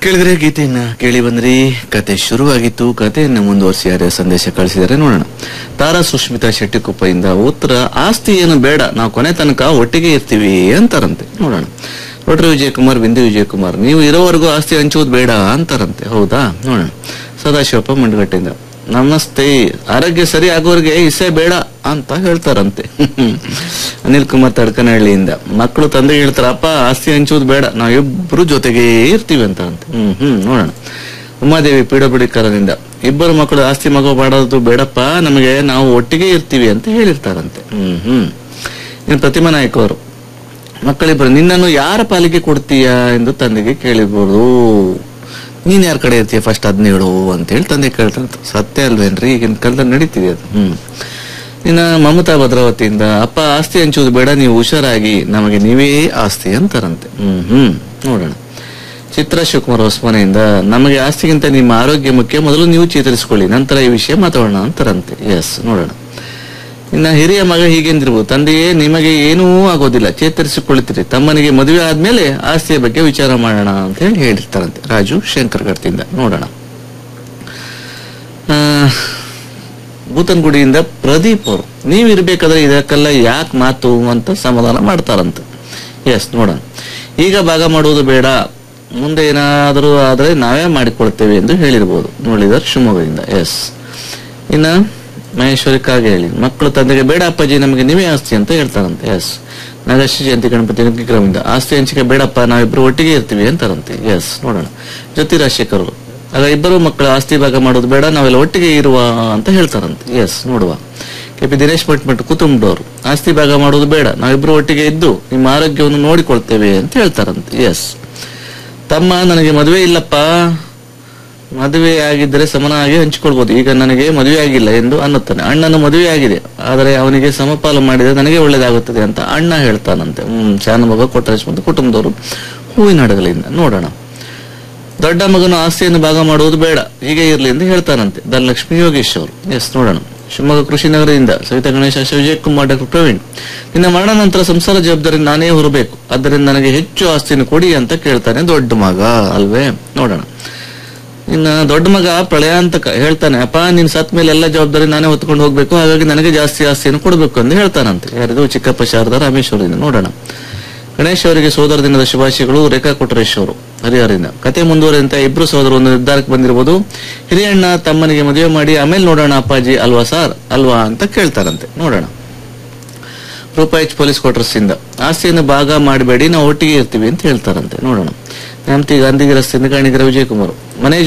ಕೇಳಿದ್ರೆ ಗೀತೆಯನ್ನ ಕೇಳಿ ಬಂದ್ರಿ ಕತೆ ಶುರುವಾಗಿತ್ತು ಕಥೆಯನ್ನ ಮುಂದುವರಿಸಿ ಯಾರ್ಯಾರ ಸಂದೇಶ ಕಳಿಸಿದರೆ ನೋಡೋಣ ತಾರಾ ಸುಷ್ಮಿತಾ ಶೆಟ್ಟಿಕೊಪ್ಪಯಿಂದ ಉತ್ತರ ಆಸ್ತಿ ಏನು ಬೇಡ ನಾವು ಕೊನೆ ತನಕ ಒಟ್ಟಿಗೆ ಇರ್ತೀವಿ ಅಂತಾರಂತೆ ನೋಡೋಣ ರೋಟರಿ ವಿಜಯಕುಮಾರ್ ಬಿಂದು ವಿಜಯಕುಮಾರ್ ನೀವು ಇರೋವರೆಗೂ ಆಸ್ತಿ ಹಂಚುವುದು ಬೇಡ ಅಂತಾರಂತೆ ಹೌದಾ ನೋಡೋಣ ಸದಾಶಿವಪ್ಪ ಮಂಡಗಟ್ಟೆಯಿಂದ ನಮಸ್ತೆ ಆರೋಗ್ಯ ಸರಿ ಆಗೋರಿಗೆ ಇಸೆ ಬೇಡ ಅಂತ ಹೇಳ್ತಾರಂತೆ ಅನಿಲ್ ಕುಮಾರ್ ತಡ್ಕನಹಳ್ಳಿಯಿಂದ ಮಕ್ಕಳು ತಂದೆ ಹೇಳ್ತಾರ ಅಪ್ಪ ಆಸ್ತಿ ಹಂಚುವುದು ಬೇಡ ನಾವಿಬ್ರು ಜೊತೆಗೇ ಇರ್ತೀವಿ ಅಂತ ಅಂತೆ ಹ್ಮ್ ಹ್ಮ್ ನೋಡೋಣ ಉಮಾದೇವಿ ಪಿಡಬಿಡಿಕರದಿಂದ ಇಬ್ಬರು ಮಕ್ಕಳು ಆಸ್ತಿ ಮಗು ಮಾಡೋದು ಬೇಡಪ್ಪ ನಮಗೆ ನಾವು ಒಟ್ಟಿಗೆ ಇರ್ತೀವಿ ಅಂತ ಹೇಳಿರ್ತಾರಂತೆ ಹ್ಮ್ ಹ್ಮ್ ಇನ್ನು ಪ್ರತಿಮಾ ನಾಯ್ಕ ಅವರು ಮಕ್ಕಳಿಬ್ಬರು ನಿನ್ನನ್ನು ಯಾರ ಪಾಲಿಗೆ ಕೊಡ್ತೀಯಾ ಎಂದು ತಂದೆಗೆ ಕೇಳಿರ್ಬೋದು ನೀನ್ ಯಾರ ಕಡೆ ಇರ್ತೀಯ ಫಸ್ಟ್ ಅದ್ನ ಹೇಳು ಅಂತ ಹೇಳಿ ತಂದೆ ಕೇಳ್ತಾರಂತ ಸತ್ಯ ಅಲ್ವೇನ್ರಿ ಈಗಿನ ಕಾಲದಲ್ಲಿ ನಡೀತಿದೆ ಅದು ಹ್ಮ್ ಇನ್ನ ಮಮತಾ ಭದ್ರಾವತಿಯಿಂದ ಅಪ್ಪ ಆಸ್ತಿ ಹಂಚುವುದು ಬೇಡ ನೀವು ಹುಷಾರಾಗಿ ನಮಗೆ ನೀವೇ ಆಸ್ತಿ ಅಂತಾರಂತೆ ಹ್ಮ್ ಹ್ಮ್ ನೋಡೋಣ ಚಿತ್ರ ಶಿವಕುಮಾರ್ ಹೊಸಮನೆಯಿಂದ ನಮಗೆ ಆಸ್ತಿಗಿಂತ ನಿಮ್ಮ ಆರೋಗ್ಯ ಮುಖ್ಯ ಮೊದಲು ನೀವು ಚೇತರಿಸಿಕೊಳ್ಳಿ ನಂತರ ಈ ವಿಷಯ ಮಾತಾಡೋಣ ಅಂತಾರಂತೆ ಎಸ್ ನೋಡೋಣ ಇನ್ನ ಹಿರಿಯ ಮಗ ಹೀಗೆಂದಿರ್ಬೋದು ತಂದೆಯೇ ನಿಮಗೆ ಏನೂ ಆಗೋದಿಲ್ಲ ಚೇತರಿಸಿಕೊಳ್ಳುತ್ತೀರಿ ತಮ್ಮನಿಗೆ ಮದುವೆ ಆದ್ಮೇಲೆ ಆಸ್ತಿಯ ಬಗ್ಗೆ ವಿಚಾರ ಮಾಡೋಣ ಅಂತ ಹೇಳಿ ಹೇಳಿರ್ತಾರಂತೆ ರಾಜು ಶಂಕರ್ ಗಡ್ತಿಂದ ನೋಡೋಣ ಆ, ಬೂತನ್ಗುಡಿಯಿಂದ ಪ್ರದೀಪ್ ಅವರು ನೀವಿರ್ಬೇಕಾದ್ರೆ ಇದಕ್ಕೆಲ್ಲ ಯಾಕೆ ಮಾತು ಅಂತ ಸಮಾಧಾನ ಮಾಡ್ತಾರಂತೆ ಎಸ್ ನೋಡೋಣ ಈಗ ಭಾಗ ಮಾಡುವುದು ಬೇಡ ಮುಂದೆ ಏನಾದರೂ ಆದ್ರೆ ನಾವೇ ಮಾಡಿಕೊಳ್ತೇವೆ ಎಂದು ಹೇಳಿರ್ಬೋದು ನೋಡಿದಾರೆ ಶಿವಮೊಗ್ಗದಿಂದ ಎಸ್ ಇನ್ನ ಮಹೇಶ್ವರಿ ಕಾಗೆ ಹೇಳಿ ಮಕ್ಕಳು ತಂದೆಗೆ ಬೇಡ ಅಪ್ಪಾಜಿ ನಮಗೆ ನೀವೇ ಆಸ್ತಿ ಅಂತ ಹೇಳ್ತಾರಂತೆ ಎಸ್ ನಾಗಶ್ರೀ ಜಯಂತಿ ಗಣಪತಿ ವಿಕ್ರಮಿಂದ ಆಸ್ತಿ ಹಂಚಿಕೆ ಬೇಡಪ್ಪ ನಾವಿಬ್ರು ಒಟ್ಟಿಗೆ ಇರ್ತೀವಿ ಅಂತಾರಂತೆ ಎಸ್ ನೋಡೋಣ ಜ್ಯೋತಿ ರಾಜಶೇಖರ್ ಅವರು ಆಗ ಇಬ್ಬರು ಮಕ್ಕಳ ಆಸ್ತಿ ಭಾಗ ಮಾಡೋದು ಬೇಡ ನಾವೆಲ್ಲ ಒಟ್ಟಿಗೆ ಇರುವ ಅಂತ ಹೇಳ್ತಾರಂತೆ ಎಸ್ ನೋಡುವ ಕೆ ಪಿ ದಿನೇಶ್ ಭಟ್ ಕುಟುಂಬದವರು ಆಸ್ತಿ ಭಾಗ ಮಾಡೋದು ಬೇಡ ನಾವಿಬ್ರು ಒಟ್ಟಿಗೆ ಇದ್ದು ನಿಮ್ಮ ಆರೋಗ್ಯವನ್ನು ನೋಡಿಕೊಳ್ತೇವೆ ಅಂತ ಹೇಳ್ತಾರಂತೆ ಎಸ್ ತಮ್ಮ ನನಗೆ ಮದುವೆ ಇಲ್ಲಪ್ಪ ಮದುವೆ ಆಗಿದ್ದರೆ ಸಮನಾಗಿ ಹಂಚಿಕೊಳ್ಬಹುದು ಈಗ ನನಗೆ ಮದುವೆ ಆಗಿಲ್ಲ ಎಂದು ಅನ್ನುತ್ತಾನೆ ಅಣ್ಣನ ಮದುವೆ ಆಗಿದೆ ಆದರೆ ಅವನಿಗೆ ಸಮಪಾಲು ಮಾಡಿದರೆ ನನಗೆ ಒಳ್ಳೇದಾಗುತ್ತದೆ ಅಂತ ಅಣ್ಣ ಹೇಳ್ತಾನಂತೆ ಹ್ಮ್ ಶಾನಮಗ ಕೊಟ್ಟರೇಶ್ ಮತ್ತು ಕುಟುಂಬದವರು ಹೂವಿನ ಹಡಗಲಿಂದ ನೋಡೋಣ ದೊಡ್ಡ ಮಗನ ಆಸ್ತಿಯನ್ನು ಭಾಗ ಮಾಡುವುದು ಬೇಡ ಹೀಗೆ ಇರಲಿ ಎಂದು ಹೇಳ್ತಾನಂತೆ ಧನಲಕ್ಷ್ಮಿ ಯೋಗೇಶ್ ಅವರು ಎಸ್ ನೋಡೋಣ ಶಿವಮೊಗ್ಗ ಕೃಷಿ ನಗರದಿಂದ ಸವಿತಾ ಗಣೇಶ ವಿಜಯ್ ಕುಮಾರ್ ಡಾಕ್ಟರ್ ಪ್ರವೀಣ್ ನಿನ್ನ ಮರಣ ನಂತರ ಸಂಸಾರ ಜವಾಬ್ದಾರಿ ನಾನೇ ಹೊರಬೇಕು ಆದ್ದರಿಂದ ನನಗೆ ಹೆಚ್ಚು ಆಸ್ತಿಯನ್ನು ಕೊಡಿ ಅಂತ ಕೇಳ್ತಾನೆ ದೊಡ್ಡ ಮಗ ಅಲ್ವೇ ನೋಡೋಣ ಇನ್ನ ದೊಡ್ಡ ಮಗ ಪ್ರಳಯಾಂತಕ ಹೇಳ್ತಾನೆ ಅಪ್ಪ ನೀನ್ ಸತ್ ಮೇಲೆ ಎಲ್ಲ ಜವಾಬ್ದಾರಿ ನಾನೇ ಹೊತ್ಕೊಂಡು ಹೋಗ್ಬೇಕು ಹಾಗಾಗಿ ನನಗೆ ಜಾಸ್ತಿ ಆಸ್ತಿಯನ್ನು ಕೊಡಬೇಕು ಅಂತ ಹೇಳ್ತಾನಂತೆ ಯಾರಿದು ಚಿಕ್ಕಪ್ಪ ಶಾರದಾ ರಾಮೇಶ್ವರದಿಂದ ನೋಡೋಣ ಗಣೇಶ್ ಅವರಿಗೆ ಸೋದರ ದಿನದ ಶುಭಾಶಯಗಳು ರೇಖಾ ಕೊಟ್ರೇಶ್ ಅವರು ಹರಿಹರಿಂದ ಕತೆ ಮುಂದುವರೆದಂತ ಇಬ್ರು ಸೋದರರು ಒಂದು ನಿರ್ಧಾರಕ್ಕೆ ಬಂದಿರಬಹುದು ಹಿರಿಯಣ್ಣ ತಮ್ಮನಿಗೆ ಮದುವೆ ಮಾಡಿ ಆಮೇಲೆ ನೋಡೋಣ ಅಪ್ಪಾಜಿ ಅಲ್ವಾ ಸಾರ್ ಅಲ್ವಾ ಅಂತ ಕೇಳ್ತಾರಂತೆ ನೋಡೋಣ ರೂಪಾಯಿ ಪೊಲೀಸ್ ಕ್ವಾರ್ಟರ್ಸ್ ಇಂದ ಆಸ್ತಿಯನ್ನು ಭಾಗ ಮಾಡಬೇಡಿ ನಾವು ಒಟ್ಟಿಗೆ ಇರ್ತೀವಿ ಅಂತ ಹೇಳ್ತಾರಂತೆ ನೋಡೋಣ ನ್ಯಾಮತಿ ಗಾಂಧಿಗೆ ರಸ್ತೆಯಿಂದ ಕಾಣಿಗರ ವಿಜಯಕುಮಾರ್ ಮನೆ